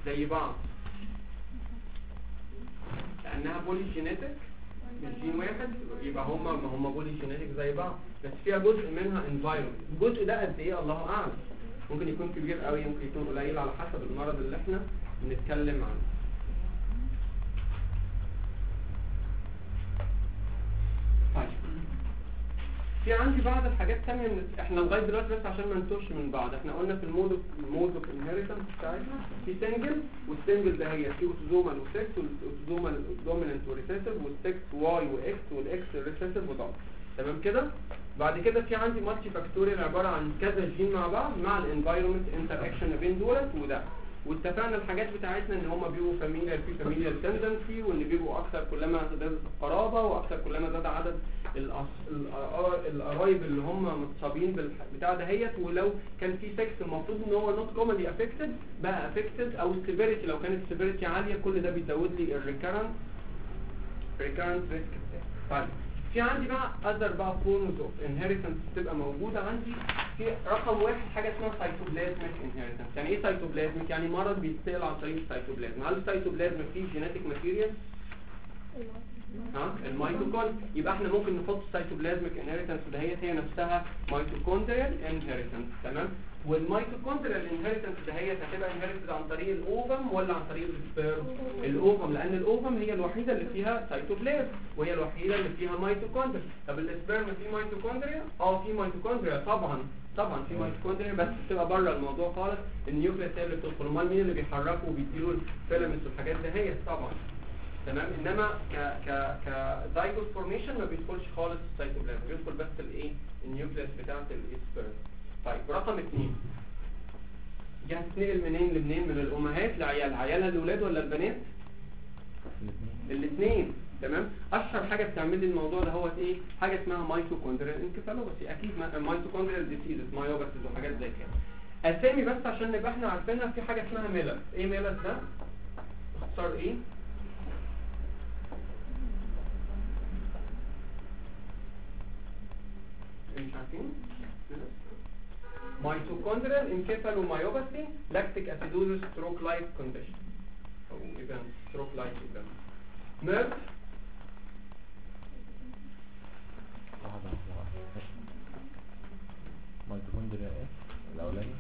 زي بعض لانها بولي جينيتك مش جين واحد يبقى هما ما هما بولي جينيتك زي بعض بس فيها جزء منها انفايرمنت الجزء ده قد ايه الله اعلم ممكن يكون كبير قوي ممكن يكون قليل على حسب المرض اللي احنا بنتكلم عنه طيب في عندي بعض الحاجات تانية من احنا لغاية دلوقتي بس عشان ما نتوهش من بعض احنا قلنا في المود المود اوف انهيرتنس بتاعتنا في سنجل والسنجل ده هي في اوتوزومال وسكس والاوتوزومال دوميننت وريسيسيف والسكس واي واكس والاكس ريسيسيف ودوت تمام كده بعد كده في عندي مالتي فاكتوريال عبارة عن كذا جين مع بعض مع الانفايرمنت انتر اكشن ما بين دولت وده واتفقنا الحاجات بتاعتنا ان هم بيبقوا فاميليا في فاميليا تندنسي وان بيبقوا اكثر كلما زادت القرابه واكثر كلما زاد عدد الأص- القرا- القرايب اللي هم متصابين بالبتاع دهيت ولو كان في سكس المفروض ان هو نوت كومنلي افكتد بقى افكتد او السيفيريتي لو كانت السيفيريتي عاليه كل ده بيزود لي الريكرنت ريكرنت ريسك طيب في عندي بقى اذر بقى فورمز اوف انهيرتنس بتبقى موجوده عندي في رقم واحد حاجه اسمها سايتوبلازميك انهيرتنس يعني ايه سايتوبلازميك يعني مرض بيتنقل عن طريق السيتوبلازم هل السيتوبلازم فيه جينيتك ماتيريال ها الميتوكوند يبقى احنا ممكن نحط السيتوبلازميك انهيرتنس دهيت هي نفسها ميتوكوندريال انهيرتنس تمام والميتوكوندريال انهيرتنس دهيت هتبقى انهيرتد عن طريق الاوفم ولا عن طريق السبيرم الاوفم لان الاوفم هي الوحيده اللي فيها سيتوبلازم وهي الوحيده اللي فيها ميتوكوندريا طب السبيرم فيه ميتوكوندريا اه في ميتوكوندريا طبعا طبعا في ميتوكوندريا بس بتبقى بره الموضوع خالص النيوكليس هي اللي بتدخل امال مين اللي بيحركه وبيديله الفيلامنتس والحاجات دهيت طبعا تمام انما ك ك كزايجوت فورميشن ما بيدخلش خالص السيتوبلازم بيدخل بس الايه النيوكليس بتاعه الاسبرم طيب رقم اثنين دي هتتنقل منين لمنين من الامهات لعيالها عيالها الاولاد ولا البنات الاثنين تمام اشهر حاجه بتعمل لي الموضوع ده هو ايه حاجه اسمها ميتوكوندريال انكفالوباثي اكيد ميتوكوندريال ديسيزز مايوباثيز وحاجات زي كده اسامي بس عشان نبقى احنا عارفينها في حاجه اسمها ميلس ايه ميلس ده اختصار ايه مش عارفين ميتوكوندريال انكفالومايوباثي لاكتيك اسيدوزس ستروك لايك كونديشن او ايفنت ستروك لايك ايفنت ميرف واحدة واحدة واحدة ميتوكوندريا ايه الاولاني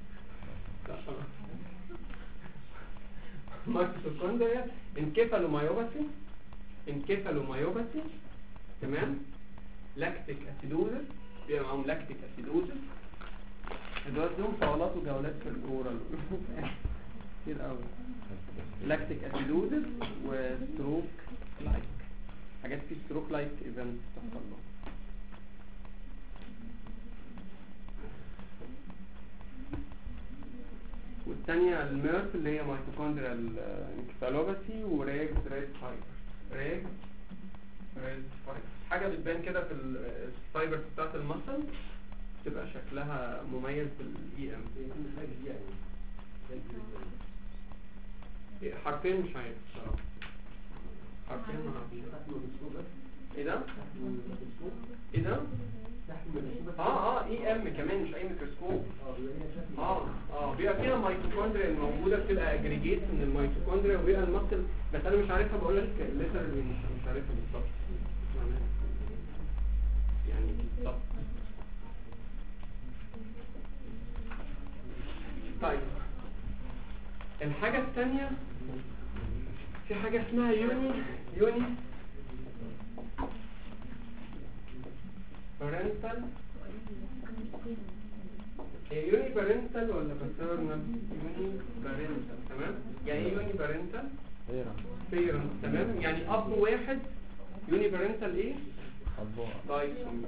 ميتوكوندريا انكفالومايوباثي انكفالومايوباثي تمام لاكتيك اسيدوزس بيبقى معاهم لاكتيك اسيدوزس دول لهم صولات وجولات في الاورال كتير قوي لاكتيك اسيدوزس وستروك لايك حاجات في ستروك لايك ايفنت تحصل لهم والثانية الميرف اللي هي ميتوكوندريال انكفالوباثي وراج ريد فايبر راج ريد فايبر حاجة بتبان كده في الفايبر بتاعت المصل تبقى شكلها مميز بالاي ام حرفين مش عارف بصراحة حرفين ما اعرفش ايه ده؟ ايه ده؟ اه اه اي ام كمان مش اي ميكروسكوب اه اه بيبقى فيها ميتوكوندريا الموجوده بتبقى اجريجيت من الميتوكوندريا وبيبقى المصل بس انا مش عارفها بقول لك ليتر مش مش عارفها بالظبط معناها يعني بالظبط طيب الحاجة الثانية في حاجة اسمها يوني يوني بارنتال هي يوني بارنتال ولا باترنال يوني بارنتال تمام يعني ايه يوني بارنتال غيرها بيرنت تمام يعني اب واحد يوني بارنتال ايه أبوها دايسومي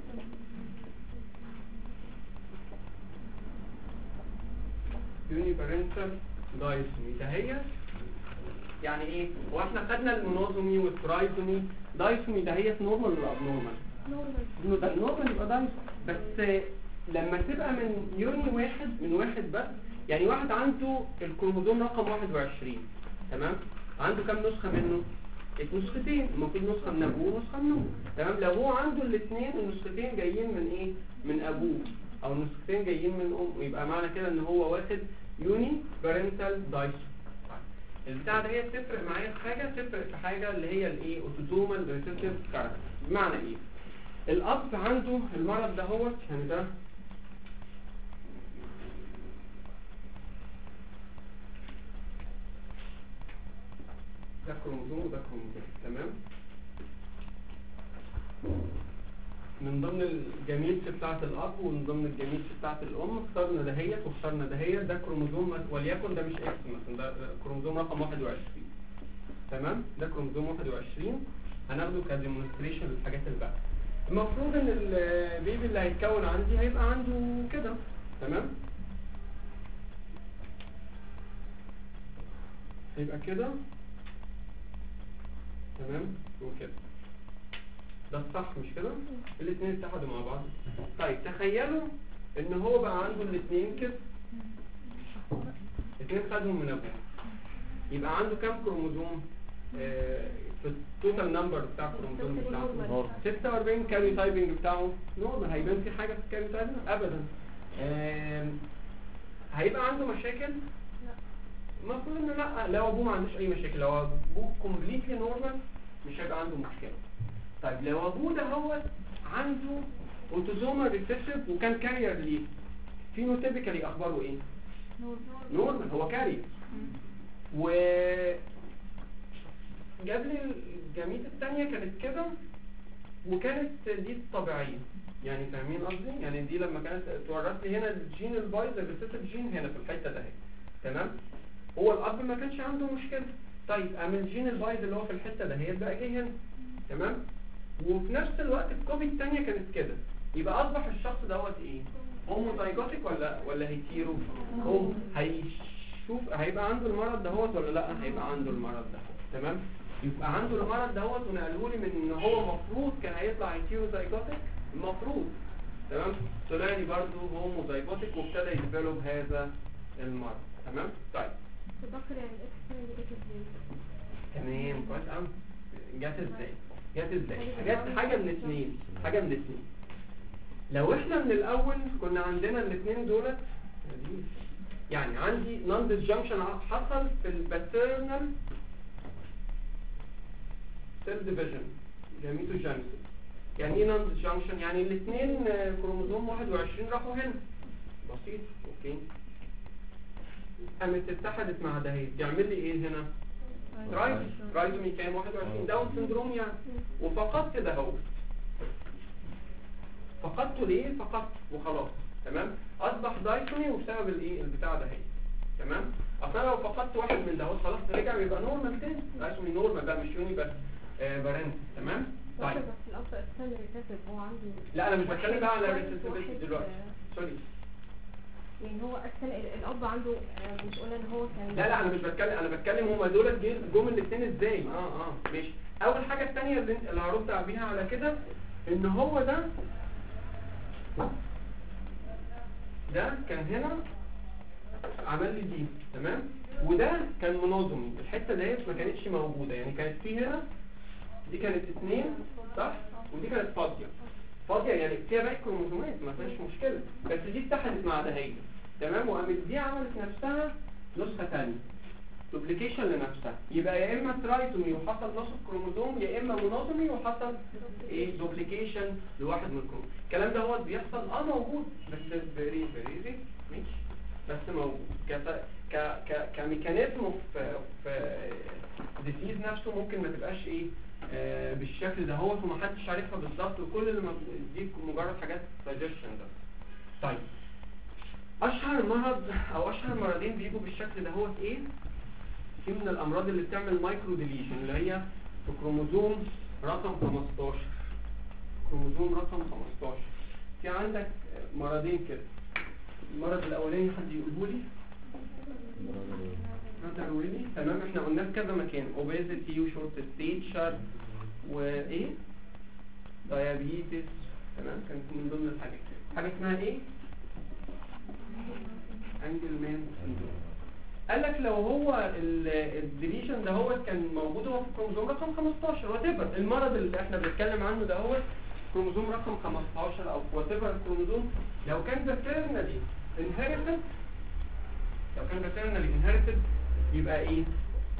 يوني بارنتال دايسومي ده هي يعني ايه هو احنا خدنا المونوزومي والترايزومي دايسومي ده هي نورمال ولا ابنورمال انه ده النورمال يبقى دايس بس لما تبقى من يوني واحد من واحد بس يعني واحد عنده الكروموزوم رقم 21 تمام عنده كام نسخة منه نسختين المفروض نسخة من ابوه ونسخة منه تمام لو هو عنده الاثنين النسختين جايين من ايه من ابوه او النسختين جايين من امه يبقى معنى كده ان هو واخد يوني بارنتال دايس البتاع ده هي تفرق معايا في حاجه تفرق في حاجه اللي هي الايه اوتوزومال ريسيسيف كاركتر بمعنى ايه الاب عنده المرض ده هو يعني ده ده كروموزوم وده كروموزوم تمام من ضمن الجميلس بتاعة الأب ومن ضمن الجميلس بتاعة الأم اخترنا دهيت واخترنا دهيت ده كروموزوم مس- وليكن ده مش إكس مثلا ده ده كروموزوم رقم 21 تمام ده كروموزوم 21 هناخده كديمونستريشن للحاجات اللي بقى المفروض ان البيبي اللي هيتكون عندي هيبقى عنده كده تمام هيبقى كده تمام وكده ده الصح مش كده الاثنين اتحدوا مع بعض طيب تخيلوا ان هو بقى عنده الاثنين كده الاثنين خدهم من ابوه يبقى عنده كام كروموزوم آه، في التوتال نمبر بتاع الكروموزوم بتاعته نورمال. 46 كاري تايبنج بتاعه نورمال هيبان في حاجه في الكاري تايبنج ابدا آم، هيبقى عنده مشاكل المفروض ان لا لو ابوه ما عندوش اي مشاكل لو ابوه كومبليتلي نورمال مش هيبقى عنده مشكله طيب لو ابوه ده هو عنده اوتوزومال ريسيسيف وكان كارير ليه فينوتيبيكالي اخباره ايه نورمال هو كارير و جاب لي الجميل الثانيه كانت كده وكانت دي الطبيعيه يعني فاهمين قصدي يعني دي لما كانت اتورث لي هنا الجين البايظ الريسيسيف جين هنا في الحته ده اهي تمام هو الاب ما كانش عنده مشكله طيب قام الجين البايظ اللي هو في الحته ده هي بقى جه هنا تمام وفي نفس الوقت الكوبي الثانيه كانت كده يبقى اصبح الشخص دوت ايه هوموزايجوتيك ولا ولا هيتيرو هو هيشوف هيبقى عنده المرض دهوت ولا لا هيبقى عنده المرض ده تمام يبقى عنده المرض دهوت ونقلوا لي من ان هو المفروض كان هيطلع هيتيروزايجوتيك المفروض تمام طلع لي برضه هوموزايجوتيك وابتدى يديفلوب هذا المرض تمام طيب تذكر يعني الاكس اللي جت ازاي تمام كويس قوي جت ازاي جت ازاي جت حاجه من اتنين حاجه من اتنين لو احنا من الاول كنا عندنا الاثنين دولت يعني عندي نون ديسجنكشن حصل في الباترنال سيل ديفيجن جاميتوجينيسيس يعني ايه نون ديسجنكشن يعني الاثنين كروموزوم 21 راحوا هنا بسيط اوكي قامت اتحدت مع ده هي تعمل لي ايه هنا رايت رايتومي كام 21 داون سندروم يعني وفقدت ده هو فقدته ليه فقدت وخلاص تمام اصبح دايتومي وبسبب الايه البتاع ده هي تمام اصلا لو فقدت واحد من ده خلاص رجع يبقى نورمال تاني دايتومي نورمال بقى مش يوني بس آه بارنت تمام طيب بس الاب السنه اللي فاتت هو عنده لا انا مش بتكلم بقى على واحد- الريسيسيفيتي واحد- دلوقتي سوري يعني هو السنه الاب عنده آه، مش قلنا ان هو كان لا لا انا مش بتكلم انا بتكلم هما دول جه- جم الاثنين ازاي اه اه ماشي اول حاجه الثانيه اللي, اللي هرد بيها على كده ان هو ده ده كان هنا عمل لي دي تمام وده كان منظمي الحته ديت ما كانتش موجوده يعني كانت في هنا دي كانت اثنين صح ودي كانت فاضيه فاضيه يعني فيها باقي كروموسومات ما فيهاش مشكله بس دي اتحدت مع ده هي تمام وقامت دي عملت نفسها نسخه ثانيه دوبليكيشن لنفسها يبقى يا اما ترايتومي وحصل نص الكروموزوم يا اما مونوتومي وحصل ايه دوبليكيشن لواحد من الكروموزوم الكلام ده هو بيحصل اه موجود بس فيري فيري مش بس موجود ك ك ك كميكانيزم في في ديسيز نفسه ممكن ما تبقاش ايه آه بالشكل ده هو ومحدش عارفها بالظبط وكل اللي مب- دي مجرد حاجات سجشن ده طيب اشهر مرض او اشهر مرضين بيجوا بالشكل ده هو ايه في من الامراض اللي بتعمل مايكرو ديليشن اللي هي في كروموزوم رقم 15 كروموزوم رقم 15 في عندك مرضين كده المرض الاولاني حد يقوله لي حد يقوله لي تمام احنا قلنا في كذا مكان اوبيزيتي وشورت ستيتشر وايه دايابيتس تمام كانت من ضمن الحاجات حاجه اسمها ايه انجل مان سندروم قال لك لو هو الديليشن ده هو كان موجود هو في الكروموزوم رقم 15 وات ايفر المرض اللي احنا بنتكلم عنه ده هو كروموزوم رقم 15 او وات ايفر الكروموزوم لو كان باترنالي انهيرتد لو كان باترنالي انهيرتد يبقى ايه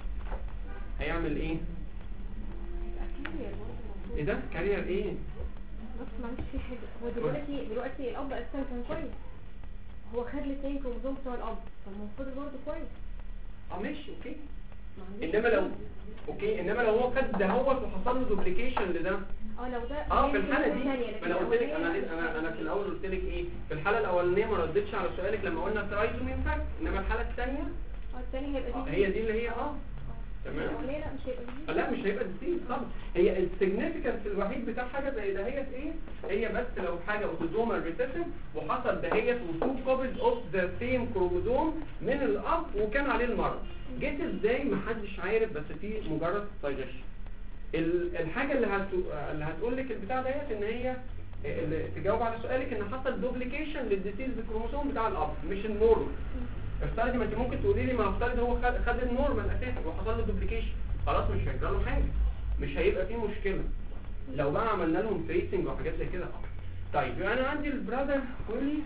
هيعمل ايه أكيد يا برضه ايه ده كارير ايه بس معلش في حاجة هو دلوقتي دلوقتي الأب أساسا كان كويس هو خد الاثنين كروموزوم بتوع الأب فالمفروض برضه كويس اه ماشي اوكي ما عندوش انما لو مشكلة. اوكي انما لو هو خد دهوت وحصل له دوبليكيشن لده اه لو ده اه في هي الحاله دي الثانية، ما لكن انا قلت لك انا الأولانية انا انا في الاول قلت لك ايه في الحاله الاولانيه ما ردتش على سؤالك لما قلنا ترايزومي فاكت انما الحاله الثانيه اه الثاني هيبقى آه، دي هي دي اللي هي اه تمام الأولانية لا مش هيبقى دي لا مش هيبقى ديسيز طبعا هي السيجنيفيكانس الوحيد بتاع حاجه زي دهيت ايه هي بس لو حاجه اوتوزومال ريسيسيف وحصل دهيت وتو كوبيز اوف ذا سيم كروموزوم من الاب وكان عليه المرض جيت ازاي محدش عارف بس في مجرد سجشن الحاجه اللي هت... اللي هتقول لك البتاع ديت ان هي اللي تجاوب على سؤالك ان حصل دوبليكيشن للديسيز بالكروموسوم بتاع الاب مش النورمال افترضي ما انت ممكن تقولي لي ما افترض هو خد, خد النورمال اساسا وحصل له دوبليكيشن خلاص مش هيجرى له حاجه مش هيبقى فيه مشكله لو بقى عملنا لهم تريسنج وحاجات زي كده اه طيب يبقى انا عندي البرادر ويلي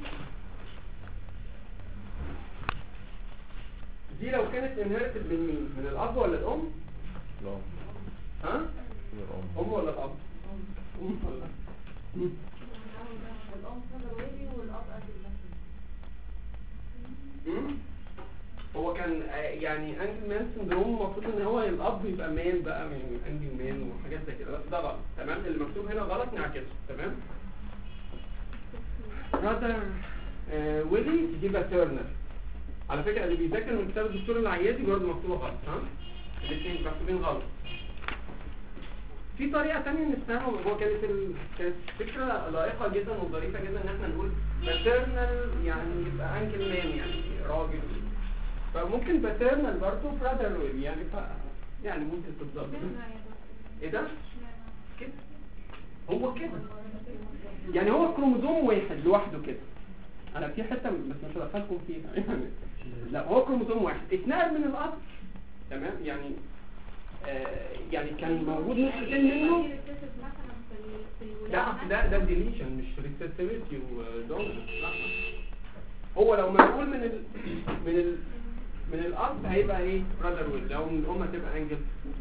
دي لو كانت انهرتد من مين من الاب ولا الام الأم ها الأم ام ولا الاب ام ولا مم. الأم صدر ويلي والأب قد المسلم مم. هو كان آه، يعني انجل مان سندروم المفروض ان هو الاب يبقى مان بقى من انجل مان وحاجات زي كده بس ده غلط تمام اللي مكتوب هنا غلط نعكسه تمام برادر آه ويلي دي باترنر على فكره اللي بيذاكر من كتاب الدكتور العيادي برضه مكتوبه غلط ها الاثنين مكتوبين غلط في طريقة تانية نفهمها هو كانت ال... كانت فكرة لائقة جدا وظريفة جدا ان احنا نقول maternal يعني يبقى انكل مان يعني راجل فممكن paternal برضه brother will يعني ف... يعني ممكن تتظبط ايه ده؟ كده هو كده يعني هو كروموزوم واحد لوحده كده انا في حته بس مش هدخلكم فيها يعني لا هو كروموزوم واحد اتنقل من الاب تمام يعني آه يعني كان موجود نسختين منه لا ده ده ديليشن مش ريسيسيفيتي ودومينانس لا هو لو منقول من ال من ال من الاب هيبقى ايه براذر ويل لو من الام هتبقى انجل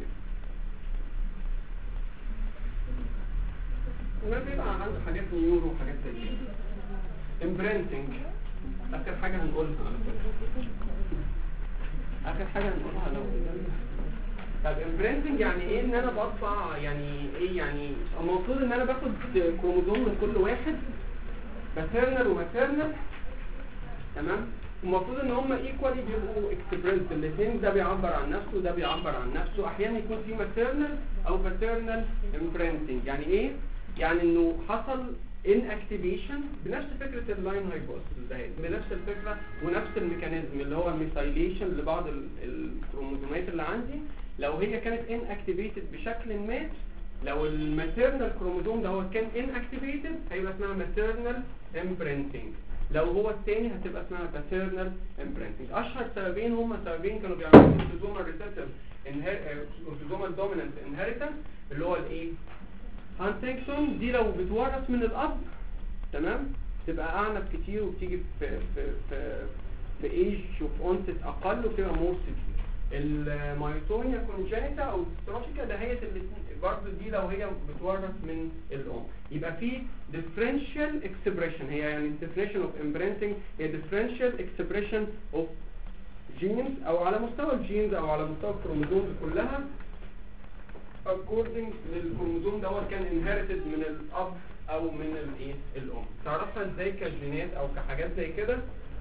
ما بيبقى عنده حاجات نيورو وحاجات زي كده امبرنتنج اخر حاجه هنقولها على فكره اخر حاجه هنقولها لو طب امبرنتنج يعني ايه ان انا بطبع يعني ايه يعني المفروض ان انا باخد كروموزوم من كل واحد باترنال وماترنال تمام المفروض ان هم ايكوالي بيبقوا اكسبرنت الاثنين ده بيعبر عن نفسه وده بيعبر عن نفسه احيانا يكون في ماترنال او باترنال امبرنتنج يعني ايه يعني انه حصل inactivation بنفس فكرة اللاين هايبوثيسيس ده بنفس الفكرة ونفس الميكانيزم اللي هو الميثايليشن لبعض ال- الكروموزومات اللي عندي لو هي كانت inactivated بشكل ما لو الماتيرنال كروموزوم ده هو كان inactivated هيبقى اسمها maternal imprinting لو هو الثاني هتبقى اسمها paternal imprinting اشهر سببين هما سببين كانوا بيعملوا autosomal recessive inher- autosomal dominant inheritance اللي هو الايه هانتنكسون دي لو بتورث من الاب تمام تبقى اعنف كتير وبتيجي في في في في ايج اوف اونست اقل وبتبقى مور سيفير المايتونيا كونجينيتا او ديستروفيكا ده هي برضه دي لو هي بتورث من الام يبقى في differential expression هي يعني definition of imprinting هي differential expression of genes او على مستوى الجينز او على مستوى الكروموزومز كلها according للكروموزوم دوت كان inherited من الاب او من الايه الام تعرفها ازاي كجينات او كحاجات زي كده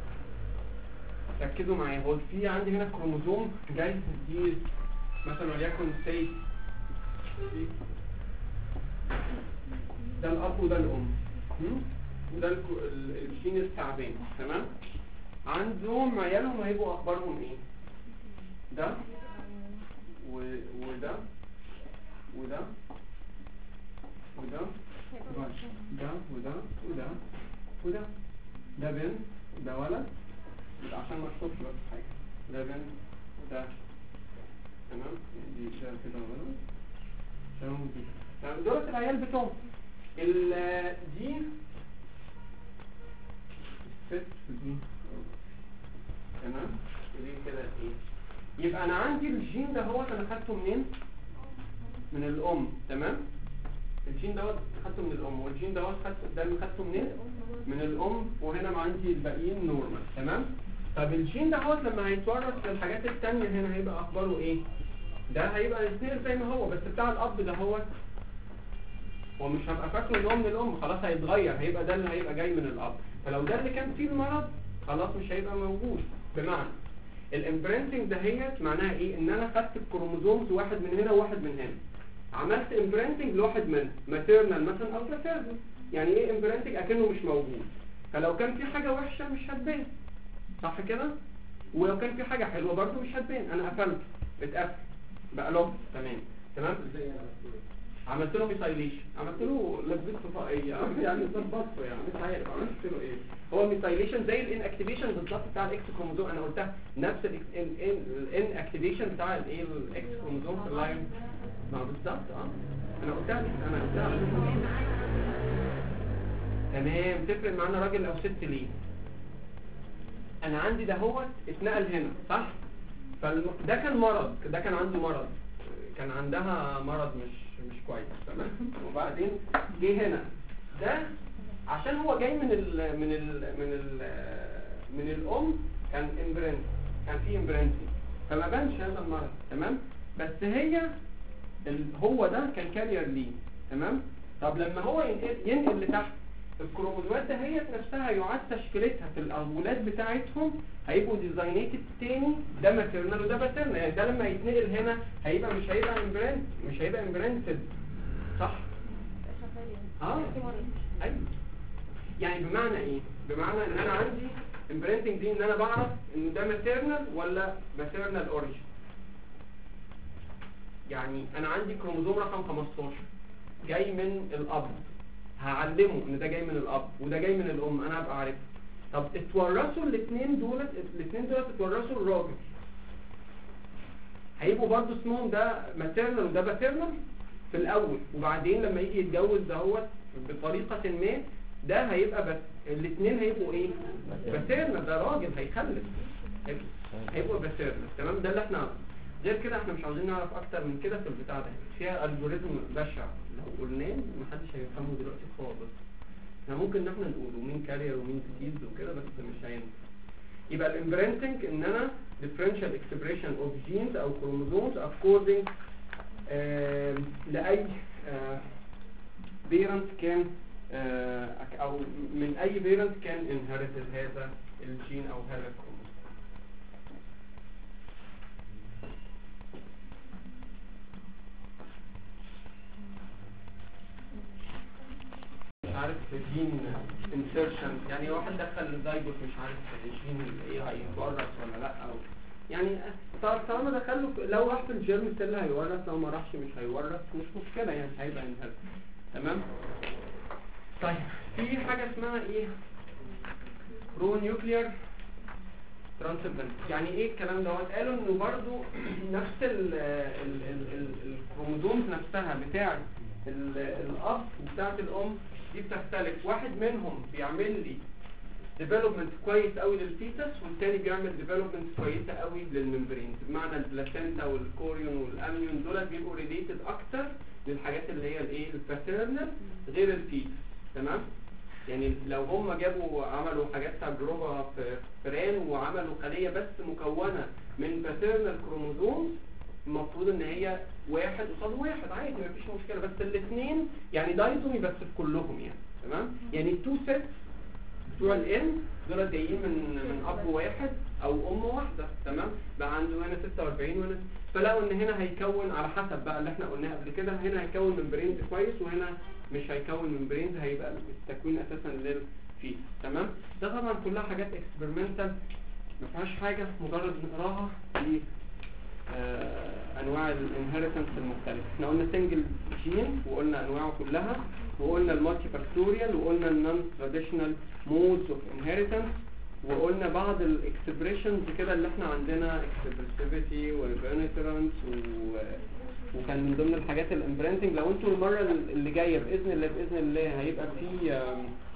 ركزوا معايا هو في عندي هنا كروموزوم جاي دي مثلا وليكن سي ده الاب وده الام هم؟ وده الكو- ال- الجين التعبان تمام عندهم عيالهم هيبقوا اخبارهم ايه ده و... وده وده وده ده وده وده وده ده بنت ده ولد ده عشان ما اشوفش بس حاجه ده بنت وده تمام دي ده كده ولد تمام ودي تمام دولت العيال بتوعهم ال دي الست دي تمام ودي كده ايه يبقى انا عندي الجين ده هو انا خدته منين من الام تمام الجين دوت خدته من الام والجين دوت خدته ده اللي خدته منين من الام وهنا ما عندي الباقيين نورمال تمام طب الجين دوت لما هيتورث للحاجات التانية هنا هيبقى اخباره ايه ده هيبقى الاثنين زي ما هو بس بتاع الاب ده هو هو مش هبقى فاكره ان هو من الام خلاص هيتغير هيبقى ده اللي هيبقى جاي من الاب فلو ده اللي كان فيه المرض خلاص مش هيبقى موجود بمعنى الامبرنتنج دهيت معناها ايه ان انا خدت الكروموزومز واحد من هنا وواحد من هنا عملت امبرنتنج لواحد منهم ماتيرنال مثلا او باترنال يعني ايه امبرنتنج اكنه مش موجود فلو كان في حاجه وحشه مش هتبان صح كده ولو كان في حاجه حلوه برضه مش هتبان انا قفلت اتقفل بقى لوب تمام تمام عملت له ميثايليشن عملت له لبس فضائيه يعني ظبطته يعني مش عارف عملت له ايه هو الميثايليشن زي الان اكتيفيشن بالظبط بتاع الاكس كروموزوم انا قلتها نفس الان اكتيفيشن بتاع الايه الاكس كروموزوم في اللاين ما بالظبط اه انا قلتها انا قلتها تمام تفرق معانا راجل او ست ليه انا عندي ده هو اتنقل هنا صح فده كان مرض ده كان عنده مرض كان عندها مرض مش مش كويس تمام وبعدين جه هنا ده عشان هو جاي من ال من ال من ال من الام كان امبرنت كان في امبرنتي فما بانش هذا المرض تمام بس هي ال هو ده كان كارير ليه تمام طب لما هو ينقل ينقل لتحت الكروموزومات دهيت نفسها يعاد تشكيلتها في الاولاد بتاعتهم هيبقوا ديزاينيتد تاني ده ماتيرنال وده باترنال يعني ده لما يتنقل هنا هيبقى مش هيبقى امبرنت مش هيبقى امبرنتد صح اه ايوه يعني بمعنى ايه بمعنى ان انا عندي امبرنتنج دي ان انا بعرف ان ده ماتيرنال ولا ماتيرنال اوريجين يعني انا عندي كروموزوم رقم 15 جاي من الاب هعلمه ان ده جاي من الاب وده جاي من الام انا هبقى عارفه طب اتورثوا الاثنين دولت الاثنين دولت اتورثوا الراجل هيبقوا برضه اسمهم ده ماتيرنال وده باترنال في الاول وبعدين لما يجي يتجوز دهوت بطريقه ما ده هيبقى بس الاثنين هيبقوا ايه باترنال ده راجل هيخلف هيبقوا- هيبقوا باترنال تمام ده اللي احنا غير كده احنا مش عاوزين نعرف اكتر من كده في البتاع ده فيها الجوريزم بشع لو قلناه محدش هيفهمه دلوقتي خالص احنا ممكن ان احنا نقوله مين كارير ومين ديزيز وكده بس مش هينفع يبقى الامبرنتنج ان انا differential expression of genes او chromosomes according آه لاي آه parent كان آه او من اي parent كان inherited هذا الجين او هذا الكروموسوم مش عارف جين انسيرشن يعني واحد دخل الزيجوت مش عارف الجين ايه هيتورث ولا لا او يعني طال- طالما دخله في- لو راح في الجيرم سيل هيورث لو ما راحش مش هيورث مش مشكله يعني هيبقى انهيرت تمام طيب في حاجه اسمها ايه برو نيوكليير ترانسفيرنس يعني ايه الكلام دوت قالوا انه برضو نفس ال ال ال ال الكروموزومز نفسها بتاعه ال- الاب وبتاعه الام دي بتختلف واحد منهم بيعمل لي ديفلوبمنت كويس قوي للفيتس والتاني بيعمل ديفلوبمنت كويسه قوي للممبرين بمعنى البلاسينتا والكوريون والاميون دول بيبقوا ريليتد اكتر للحاجات اللي هي الايه الباترنال غير الفيتس تمام يعني لو هم جابوا عملوا حاجات تجربه في فئران وعملوا خليه بس مكونه من باترنال كروموزوم المفروض ان هي واحد قصاد واحد عادي مفيش مشكله بس الاثنين يعني دايزومي بس في كلهم يعني تمام يعني التو سيتس بتوع الان دول جايين من من اب واحد او ام واحده تمام بقى عنده هنا 46 وهنا فلقوا ان هنا هيكون على حسب بقى اللي احنا قلناه قبل كده هنا هيكون ممبرينز كويس وهنا مش هيكون ممبرينز هيبقى التكوين اساسا للفيس تمام ده طبعا كلها حاجات اكسبيرمنتال ما فيهاش حاجه مجرد نقراها في آه، انواع الانهيرتنس المختلفه احنا قلنا سنجل جين وقلنا انواعه كلها وقلنا المالتي فاكتوريال وقلنا النون تراديشنال مودز اوف انهيرتنس وقلنا بعض الاكسبريشنز كده اللي احنا عندنا اكسبرسيفيتي والبينترانس وكان من ضمن الحاجات الامبرنتنج لو انتوا المره اللي جايه باذن الله باذن الله هيبقى في آم،